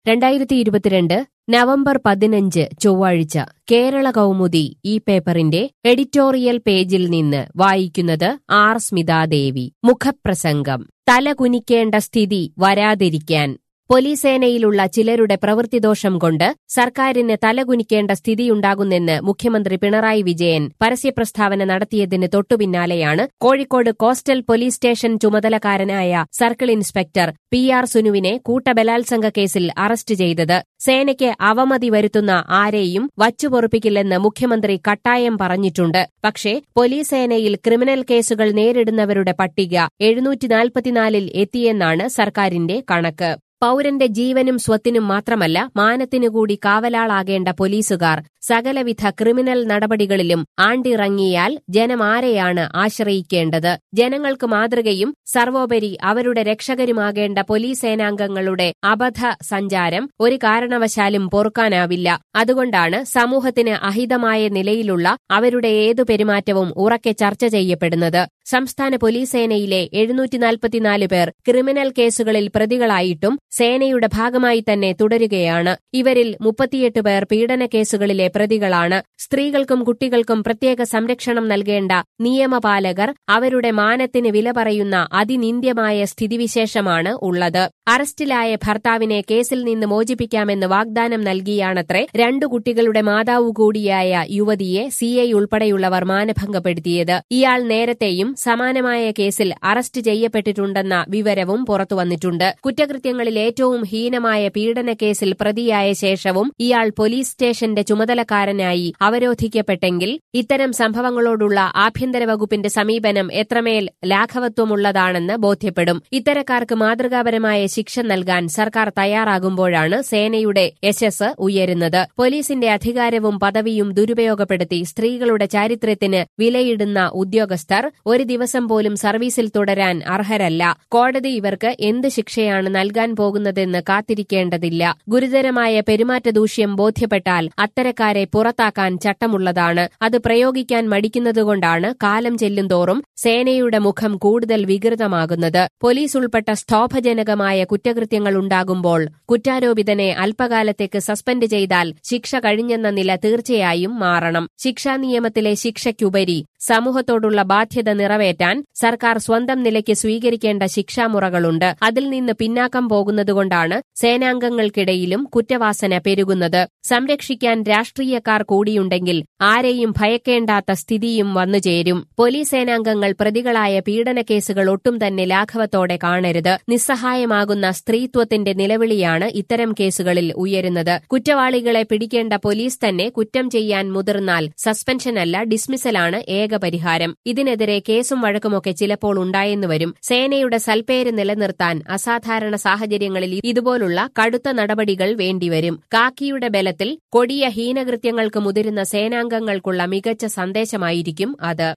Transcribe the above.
രണ്ടായിരത്തി ഇരുപത്തിരണ്ട് നവംബർ പതിനഞ്ച് ചൊവ്വാഴ്ച കേരള കൗമുദി ഈ പേപ്പറിന്റെ എഡിറ്റോറിയൽ പേജിൽ നിന്ന് വായിക്കുന്നത് ആർ സ്മിതാദേവി മുഖപ്രസംഗം തല കുനിക്കേണ്ട സ്ഥിതി വരാതിരിക്കാൻ പോലീസ് സേനയിലുള്ള ചിലരുടെ പ്രവൃത്തിദോഷം കൊണ്ട് സർക്കാരിന് തലകുനിക്കേണ്ട സ്ഥിതിയുണ്ടാകുന്നെന്ന് മുഖ്യമന്ത്രി പിണറായി വിജയൻ പരസ്യപ്രസ്താവന നടത്തിയതിന് തൊട്ടുപിന്നാലെയാണ് കോഴിക്കോട് കോസ്റ്റൽ പോലീസ് സ്റ്റേഷൻ ചുമതലക്കാരനായ സർക്കിൾ ഇൻസ്പെക്ടർ പി ആർ സുനുവിനെ കൂട്ടബലാത്സംഗ കേസിൽ അറസ്റ്റ് ചെയ്തത് സേനയ്ക്ക് അവമതി വരുത്തുന്ന ആരെയും വച്ചുപൊറുപ്പിക്കില്ലെന്ന് മുഖ്യമന്ത്രി കട്ടായം പറഞ്ഞിട്ടുണ്ട് പക്ഷേ പോലീസ് സേനയിൽ ക്രിമിനൽ കേസുകൾ നേരിടുന്നവരുടെ പട്ടിക എഴുന്നൂറ്റി നാൽപ്പത്തിനാലിൽ എത്തിയെന്നാണ് സർക്കാരിന്റെ കണക്ക് പൌരന്റെ ജീവനും സ്വത്തിനും മാത്രമല്ല മാനത്തിനുകൂടി കാവലാളാകേണ്ട പോലീസുകാർ സകലവിധ ക്രിമിനൽ നടപടികളിലും ആണ്ടിറങ്ങിയാൽ ജനം ആരെയാണ് ആശ്രയിക്കേണ്ടത് ജനങ്ങൾക്ക് മാതൃകയും സർവോപരി അവരുടെ രക്ഷകരുമാകേണ്ട പോലീസ് സേനാംഗങ്ങളുടെ അബദ്ധ സഞ്ചാരം ഒരു കാരണവശാലും പൊറുക്കാനാവില്ല അതുകൊണ്ടാണ് സമൂഹത്തിന് അഹിതമായ നിലയിലുള്ള അവരുടെ ഏതു പെരുമാറ്റവും ഉറക്കെ ചർച്ച ചെയ്യപ്പെടുന്നത് സംസ്ഥാന പോലീസ് സേനയിലെ എഴുന്നൂറ്റി നാൽപ്പത്തിനാല് പേർ ക്രിമിനൽ കേസുകളിൽ പ്രതികളായിട്ടും സേനയുടെ ഭാഗമായി തന്നെ തുടരുകയാണ് ഇവരിൽ മുപ്പത്തിയെട്ട് പേർ പീഡന കേസുകളിലെ പ്രതികളാണ് സ്ത്രീകൾക്കും കുട്ടികൾക്കും പ്രത്യേക സംരക്ഷണം നൽകേണ്ട നിയമപാലകർ അവരുടെ മാനത്തിന് വില പറയുന്ന അതിനിന്ദ്യമായ സ്ഥിതിവിശേഷമാണ് ഉള്ളത് അറസ്റ്റിലായ ഭർത്താവിനെ കേസിൽ നിന്ന് മോചിപ്പിക്കാമെന്ന് വാഗ്ദാനം നൽകിയാണത്രേ രണ്ടു കുട്ടികളുടെ മാതാവ് കൂടിയായ യുവതിയെ സിഐ ഉൾപ്പെടെയുള്ളവർ മാനഭംഗപ്പെടുത്തിയത് ഇയാൾ നേരത്തെയും സമാനമായ കേസിൽ അറസ്റ്റ് ചെയ്യപ്പെട്ടിട്ടുണ്ടെന്ന വിവരവും പുറത്തുവന്നിട്ടുണ്ട് കുറ്റകൃത്യങ്ങളിൽ ഏറ്റവും ഹീനമായ പീഡന കേസിൽ പ്രതിയായ ശേഷവും ഇയാൾ പോലീസ് സ്റ്റേഷന്റെ ചുമതലക്കാരനായി അവരോധിക്കപ്പെട്ടെങ്കിൽ ഇത്തരം സംഭവങ്ങളോടുള്ള ആഭ്യന്തര വകുപ്പിന്റെ സമീപനം എത്രമേൽ ലാഘവത്വമുള്ളതാണെന്ന് ബോധ്യപ്പെടും ഇത്തരക്കാർക്ക് മാതൃകാപരമായ ശിക്ഷ നൽകാൻ സർക്കാർ തയ്യാറാകുമ്പോഴാണ് സേനയുടെ യശസ് ഉയരുന്നത് പോലീസിന്റെ അധികാരവും പദവിയും ദുരുപയോഗപ്പെടുത്തി സ്ത്രീകളുടെ ചാരിത്രത്തിന് വിലയിടുന്ന ഉദ്യോഗസ്ഥർ ഒരു ദിവസം പോലും സർവീസിൽ തുടരാൻ അർഹരല്ല കോടതി ഇവർക്ക് എന്ത് ശിക്ഷയാണ് നൽകാൻ പോകുന്നതെന്ന് കാത്തിരിക്കേണ്ടതില്ല ഗുരുതരമായ പെരുമാറ്റ ദൂഷ്യം ബോധ്യപ്പെട്ടാൽ അത്തരക്കാരെ പുറത്താക്കാൻ ചട്ടമുള്ളതാണ് അത് പ്രയോഗിക്കാൻ മടിക്കുന്നതുകൊണ്ടാണ് കാലം ചെല്ലുന്തോറും സേനയുടെ മുഖം കൂടുതൽ വികൃതമാകുന്നത് പോലീസ് ഉൾപ്പെട്ട സ്തോഭജനകമായ കുറ്റകൃത്യങ്ങൾ ഉണ്ടാകുമ്പോൾ കുറ്റാരോപിതനെ അല്പകാലത്തേക്ക് സസ്പെൻഡ് ചെയ്താൽ ശിക്ഷ കഴിഞ്ഞെന്ന നില തീർച്ചയായും മാറണം ശിക്ഷാ നിയമത്തിലെ ശിക്ഷയ്ക്കുപരി സമൂഹത്തോടുള്ള ബാധ്യത നിറവേറ്റാൻ സർക്കാർ സ്വന്തം നിലയ്ക്ക് സ്വീകരിക്കേണ്ട ശിക്ഷാമുറകളുണ്ട് അതിൽ നിന്ന് പിന്നാക്കം പോകുന്നതുകൊണ്ടാണ് സേനാംഗങ്ങൾക്കിടയിലും കുറ്റവാസന പെരുകുന്നത് സംരക്ഷിക്കാൻ രാഷ്ട്രീയക്കാർ കൂടിയുണ്ടെങ്കിൽ ആരെയും ഭയക്കേണ്ടാത്ത സ്ഥിതിയും വന്നുചേരും പോലീസ് സേനാംഗങ്ങൾ പ്രതികളായ പീഡന കേസുകൾ ഒട്ടും തന്നെ ലാഘവത്തോടെ കാണരുത് നിസ്സഹായമാകുന്ന സ്ത്രീത്വത്തിന്റെ നിലവിളിയാണ് ഇത്തരം കേസുകളിൽ ഉയരുന്നത് കുറ്റവാളികളെ പിടിക്കേണ്ട പോലീസ് തന്നെ കുറ്റം ചെയ്യാൻ മുതിർന്നാൽ സസ്പെൻഷനല്ല ഡിസ്മിസലാണ് ഏക പരിഹാരം ഇതിനെതിരെ കേസും വഴക്കുമൊക്കെ ചിലപ്പോൾ ഉണ്ടായെന്നു വരും സേനയുടെ സൽപ്പേര് നിലനിർത്താൻ അസാധാരണ സാഹചര്യങ്ങളിൽ ഇതുപോലുള്ള കടുത്ത നടപടികൾ വേണ്ടിവരും കാക്കിയുടെ ബലത്തിൽ കൊടിയ ഹീനകൃത്യങ്ങൾക്ക് മുതിരുന്ന സേനാംഗങ്ങൾക്കുള്ള മികച്ച സന്ദേശമായിരിക്കും അത്